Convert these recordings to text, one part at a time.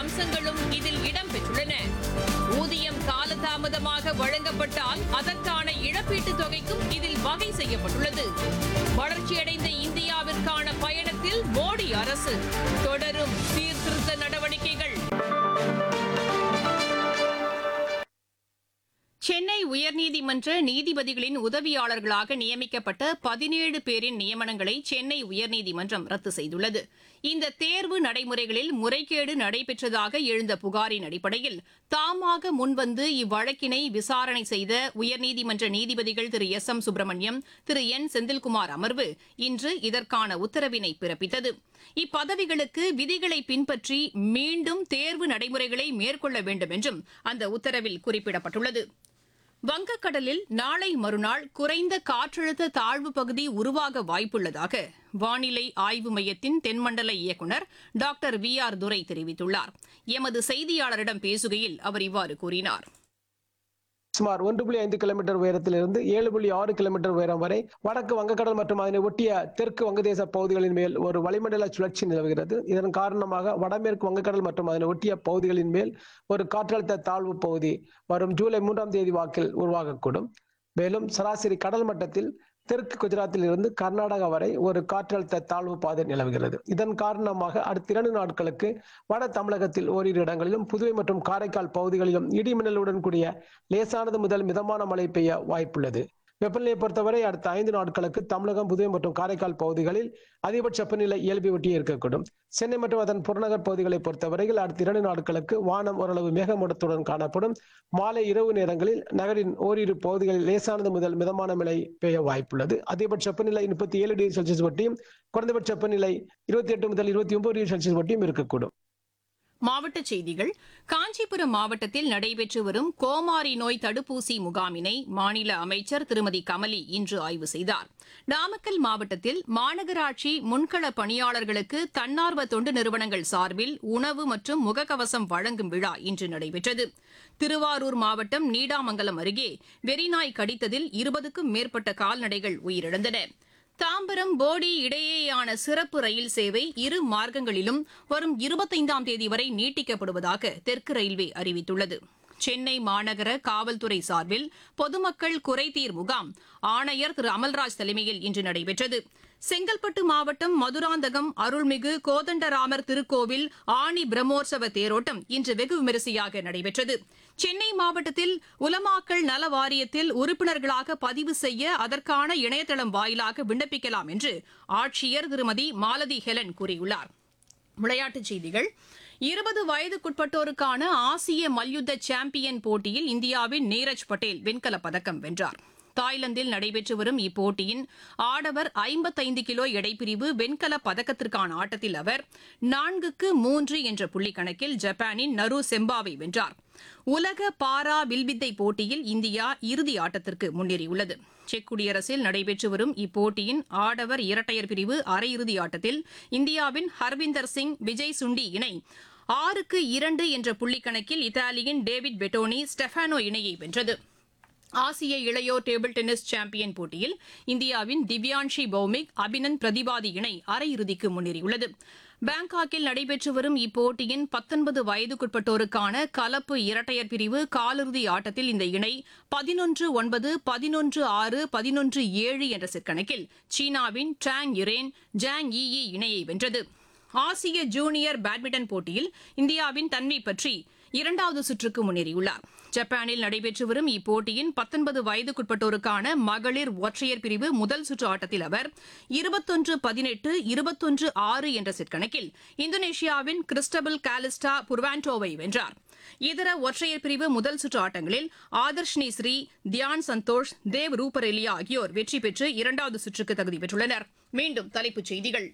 அம்சங்களும் இதில் இடம்பெற்றுள்ளன ஊதியம் காலதாமதமாக வழங்கப்பட்டால் அதற்கான இழப்பீட்டுத் தொகைக்கும் இதில் வகை செய்யப்பட்டுள்ளது வளர்ச்சியடைந்த இந்தியாவிற்கான பயணத்தில் மோடி அரசு தொடரும் சீர்திருத்த நடவடிக்கைகள் சென்னை உயர்நீதிமன்ற நீதிபதிகளின் உதவியாளர்களாக நியமிக்கப்பட்ட பதினேழு பேரின் நியமனங்களை சென்னை உயர்நீதிமன்றம் ரத்து செய்துள்ளது இந்த தேர்வு நடைமுறைகளில் முறைகேடு நடைபெற்றதாக எழுந்த புகாரின் அடிப்படையில் தாமாக முன்வந்து இவ்வழக்கினை விசாரணை செய்த உயர்நீதிமன்ற நீதிபதிகள் திரு எஸ் எம் சுப்பிரமணியம் திரு என் செந்தில்குமார் அமர்வு இன்று இதற்கான உத்தரவினை பிறப்பித்தது இப்பதவிகளுக்கு விதிகளை பின்பற்றி மீண்டும் தேர்வு நடைமுறைகளை மேற்கொள்ள வேண்டும் என்றும் அந்த உத்தரவில் குறிப்பிடப்பட்டுள்ளது வங்கக்கடலில் நாளை மறுநாள் குறைந்த காற்றழுத்த தாழ்வு பகுதி உருவாக வாய்ப்புள்ளதாக வானிலை ஆய்வு மையத்தின் தென்மண்டல இயக்குநர் டாக்டர் வி ஆர் துரை தெரிவித்துள்ளார் எமது செய்தியாளரிடம் பேசுகையில் அவர் இவ்வாறு கூறினார் சுமார் ஒன்று புள்ளி ஐந்து கிலோமீட்டர் உயரத்திலிருந்து ஏழு புள்ளி ஆறு கிலோமீட்டர் உயரம் வரை வடக்கு வங்கக்கடல் மற்றும் அதனை ஒட்டிய தெற்கு வங்கதேச பகுதிகளின் மேல் ஒரு வளிமண்டல சுழற்சி நிலவுகிறது இதன் காரணமாக வடமேற்கு வங்கக்கடல் மற்றும் அதனை ஒட்டிய பகுதிகளின் மேல் ஒரு காற்றழுத்த தாழ்வு பகுதி வரும் ஜூலை மூன்றாம் தேதி வாக்கில் உருவாகக்கூடும் மேலும் சராசரி கடல் மட்டத்தில் தெற்கு குஜராத்தில் இருந்து கர்நாடகா வரை ஒரு காற்றழுத்த தாழ்வு பாதை நிலவுகிறது இதன் காரணமாக அடுத்த இரண்டு நாட்களுக்கு வட தமிழகத்தில் ஓரிரு இடங்களிலும் புதுவை மற்றும் காரைக்கால் பகுதிகளிலும் இடி மின்னலுடன் கூடிய லேசானது முதல் மிதமான மழை பெய்ய வாய்ப்புள்ளது வெப்பநிலையை பொறுத்தவரை அடுத்த ஐந்து நாட்களுக்கு தமிழகம் புதுவை மற்றும் காரைக்கால் பகுதிகளில் அதிகபட்ச வெப்பநிலை இயல்பை ஒட்டியே இருக்கக்கூடும் சென்னை மற்றும் அதன் புறநகர் பகுதிகளை பொறுத்தவரையில் அடுத்த இரண்டு நாட்களுக்கு வானம் ஓரளவு மேகமூட்டத்துடன் காணப்படும் மாலை இரவு நேரங்களில் நகரின் ஓரிரு பகுதிகளில் லேசானது முதல் மிதமான மழை பெய்ய வாய்ப்புள்ளது அதிகபட்ச வெப்பநிலை முப்பத்தி ஏழு டிகிரி செல்சியஸ் வட்டியும் குறைந்தபட்ச வெப்பநிலை இருபத்தி எட்டு முதல் இருபத்தி ஒன்பது டிகிரி செல்சியஸ் வட்டியும் இருக்கக்கூடும் மாவட்டச் செய்திகள் காஞ்சிபுரம் மாவட்டத்தில் நடைபெற்று வரும் கோமாரி நோய் தடுப்பூசி முகாமினை மாநில அமைச்சர் திருமதி கமலி இன்று ஆய்வு செய்தார் நாமக்கல் மாவட்டத்தில் மாநகராட்சி முன்கள பணியாளர்களுக்கு தன்னார்வ தொண்டு நிறுவனங்கள் சார்பில் உணவு மற்றும் முகக்கவசம் வழங்கும் விழா இன்று நடைபெற்றது திருவாரூர் மாவட்டம் நீடாமங்கலம் அருகே வெறிநாய் கடித்ததில் இருபதுக்கும் மேற்பட்ட கால்நடைகள் உயிரிழந்தன தாம்பரம் போடி இடையேயான சிறப்பு ரயில் சேவை இரு மார்க்கங்களிலும் வரும் இருபத்தைந்தாம் தேதி வரை நீட்டிக்கப்படுவதாக தெற்கு ரயில்வே அறிவித்துள்ளது சென்னை மாநகர காவல்துறை சார்பில் பொதுமக்கள் குறைதீர் முகாம் ஆணையர் திரு அமல்ராஜ் தலைமையில் இன்று நடைபெற்றது செங்கல்பட்டு மாவட்டம் மதுராந்தகம் அருள்மிகு கோதண்டராமர் திருக்கோவில் ஆணி பிரம்மோற்சவ தேரோட்டம் இன்று வெகு விமரிசையாக நடைபெற்றது சென்னை மாவட்டத்தில் உலமாக்கல் நல வாரியத்தில் உறுப்பினர்களாக பதிவு செய்ய அதற்கான இணையதளம் வாயிலாக விண்ணப்பிக்கலாம் என்று ஆட்சியர் திருமதி மாலதி ஹெலன் கூறியுள்ளார் விளையாட்டுச் செய்திகள் இருபது வயதுக்குட்பட்டோருக்கான ஆசிய மல்யுத்த சாம்பியன் போட்டியில் இந்தியாவின் நீரஜ் பட்டேல் வெண்கலப் பதக்கம் வென்றார் தாய்லாந்தில் நடைபெற்று வரும் இப்போட்டியின் ஆடவர் ஐம்பத்தைந்து கிலோ எடைப்பிரிவு வெண்கல பதக்கத்திற்கான ஆட்டத்தில் அவர் நான்குக்கு மூன்று என்ற புள்ளி கணக்கில் ஜப்பானின் நரு செம்பாவை வென்றார் உலக பாரா வில்வித்தை போட்டியில் இந்தியா இறுதி ஆட்டத்திற்கு முன்னேறியுள்ளது செக் குடியரசில் நடைபெற்று வரும் இப்போட்டியின் ஆடவர் இரட்டையர் பிரிவு அரையிறுதி ஆட்டத்தில் இந்தியாவின் ஹர்விந்தர் சிங் விஜய் சுண்டி இணை ஆறுக்கு இரண்டு என்ற புள்ளி கணக்கில் இத்தாலியின் டேவிட் பெட்டோனி ஸ்டெஃபானோ இணையை வென்றது ஆசிய இளையோர் டேபிள் டென்னிஸ் சாம்பியன் போட்டியில் இந்தியாவின் திவ்யான்ஷி பௌமிக் அபினந்த் பிரதிபாதி இணை அரையிறுதிக்கு முன்னேறியுள்ளது பாங்காக்கில் நடைபெற்று வரும் இப்போட்டியின் பத்தொன்பது வயதுக்குட்பட்டோருக்கான கலப்பு இரட்டையர் பிரிவு காலிறுதி ஆட்டத்தில் இந்த இணை பதினொன்று ஒன்பது பதினொன்று ஆறு பதினொன்று ஏழு என்ற செட்கணக்கில் சீனாவின் டாங் யுரேன் ஜாங் ஈ இணையை வென்றது ஆசிய ஜூனியர் பேட்மிண்டன் போட்டியில் இந்தியாவின் தன்வி பற்றி இரண்டாவது சுற்றுக்கு முன்னேறியுள்ளார் ஜப்பானில் நடைபெற்று வரும் இப்போட்டியின் பத்தொன்பது வயதுக்குட்பட்டோருக்கான மகளிர் ஒற்றையர் பிரிவு முதல் சுற்று ஆட்டத்தில் அவர் இருபத்தொன்று பதினெட்டு இருபத்தொன்று ஆறு என்ற செட் கணக்கில் இந்தோனேஷியாவின் கிறிஸ்டபல் காலிஸ்டா புர்வான்டோவை வென்றார் இதர ஒற்றையர் பிரிவு முதல் சுற்று ஆட்டங்களில் ஆதர்ஷினி ஸ்ரீ தியான் சந்தோஷ் தேவ் ரூபரெலியா ஆகியோர் வெற்றி பெற்று இரண்டாவது சுற்றுக்கு தகுதி பெற்றுள்ளனர் மீண்டும் தலைப்புச் செய்திகள்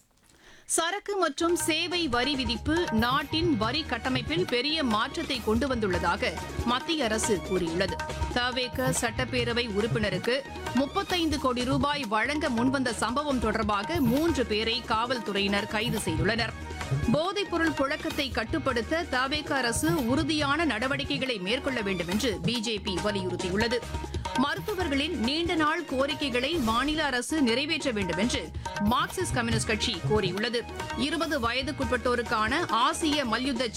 சரக்கு மற்றும் சேவை வரி விதிப்பு நாட்டின் வரி கட்டமைப்பில் பெரிய மாற்றத்தை கொண்டு வந்துள்ளதாக மத்திய அரசு கூறியுள்ளது தவேக சட்டப்பேரவை உறுப்பினருக்கு முப்பத்தைந்து கோடி ரூபாய் வழங்க முன்வந்த சம்பவம் தொடர்பாக மூன்று பேரை காவல்துறையினர் கைது செய்துள்ளனர் போதைப்பொருள் புழக்கத்தை கட்டுப்படுத்த தவேக அரசு உறுதியான நடவடிக்கைகளை மேற்கொள்ள வேண்டும் என்று பிஜேபி வலியுறுத்தியுள்ளது மருத்துவர்களின் நீண்ட நாள் கோரிக்கைகளை மாநில அரசு நிறைவேற்ற வேண்டும் என்று மார்க்சிஸ்ட் கம்யூனிஸ்ட் கட்சி கோரியுள்ளது இருபது வயதுக்குட்பட்டோருக்கான ஆசிய மல்யுத்த